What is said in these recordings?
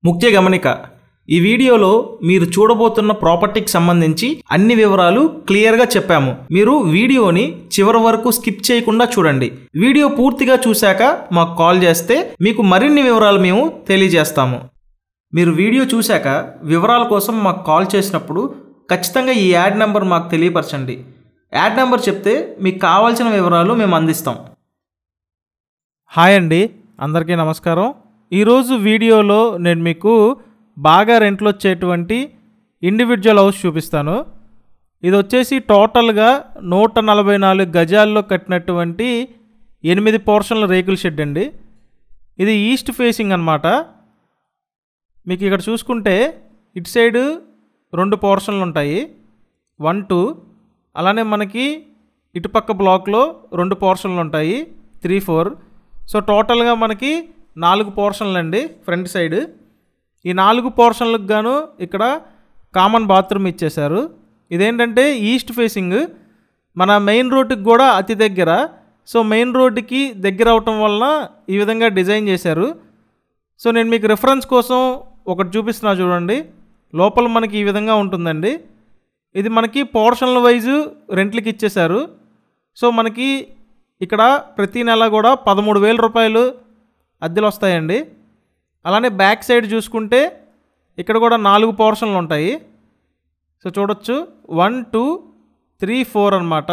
ముఖ్య గమనిక ఈ వీడియోలో మీరు చూడబోతున్న ప్రాపర్టీకి సంబంధించి అన్ని వివరాలు క్లియర్గా చెప్పాము మీరు వీడియోని చివరి వరకు స్కిప్ చేయకుండా చూడండి వీడియో పూర్తిగా చూశాక మాకు కాల్ చేస్తే మీకు మరిన్ని వివరాలు మేము తెలియజేస్తాము మీరు వీడియో చూశాక వివరాల కోసం మాకు కాల్ చేసినప్పుడు ఖచ్చితంగా ఈ యాడ్ నెంబర్ మాకు తెలియపరచండి యాడ్ నెంబర్ చెప్తే మీకు కావాల్సిన వివరాలు మేము అందిస్తాం హాయ్ అండి అందరికీ నమస్కారం ఈరోజు వీడియోలో నేను మీకు బాగా రెంట్లో వచ్చేటువంటి ఇండివిజువల్ హౌస్ చూపిస్తాను ఇది వచ్చేసి టోటల్గా నూట నలభై నాలుగు గజాల్లో కట్టినటువంటి ఎనిమిది పోర్షన్ల రేకుల షెడ్ అండి ఇది ఈస్ట్ ఫేసింగ్ అన్నమాట మీకు ఇక్కడ చూసుకుంటే ఇటు సైడ్ రెండు పోర్షన్లు ఉంటాయి వన్ టూ అలానే మనకి ఇటుపక్క బ్లాక్లో రెండు పోర్షన్లు ఉంటాయి త్రీ ఫోర్ సో టోటల్గా మనకి నాలుగు పోర్షన్లు అండి ఫ్రంట్ సైడ్ ఈ నాలుగు పోర్షన్లకు గాను ఇక్కడ కామన్ బాత్రూమ్ ఇచ్చేశారు ఇదేంటంటే ఈస్ట్ ఫేసింగ్ మన మెయిన్ రోడ్డుకి కూడా అతి దగ్గర సో మెయిన్ రోడ్డుకి దగ్గర అవటం వలన ఈ విధంగా డిజైన్ చేశారు సో నేను మీకు రిఫరెన్స్ కోసం ఒకటి చూపిస్తున్నా చూడండి లోపల మనకి ఈ విధంగా ఉంటుందండి ఇది మనకి పోర్షన్ల వైజు రెంట్లకి ఇచ్చేశారు సో మనకి ఇక్కడ ప్రతి నెల కూడా పదమూడు వేల రూపాయలు అద్దెలు వస్తాయండి అలానే బ్యాక్ సైడ్ చూసుకుంటే ఇక్కడ కూడా నాలుగు పోర్షన్లు ఉంటాయి సో చూడొచ్చు వన్ టూ త్రీ ఫోర్ అనమాట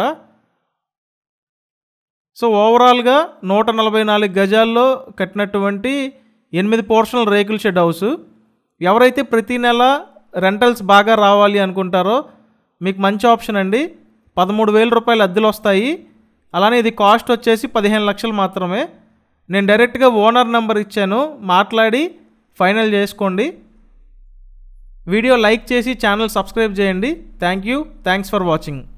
సో ఓవరాల్గా నూట నలభై నాలుగు గజాల్లో కట్టినటువంటి ఎనిమిది పోర్షన్ల రేకుల షెడ్ హౌస్ ఎవరైతే ప్రతి నెల రెంటల్స్ బాగా రావాలి అనుకుంటారో మీకు మంచి ఆప్షన్ అండి పదమూడు వేల రూపాయలు అద్దెలు వస్తాయి అలానే ఇది కాస్ట్ వచ్చేసి పదిహేను లక్షలు మాత్రమే నేను డైరెక్ట్గా ఓనర్ నెంబర్ ఇచ్చాను మాట్లాడి ఫైనల్ చేసుకోండి వీడియో లైక్ చేసి ఛానల్ సబ్స్క్రైబ్ చేయండి thank you thanks for watching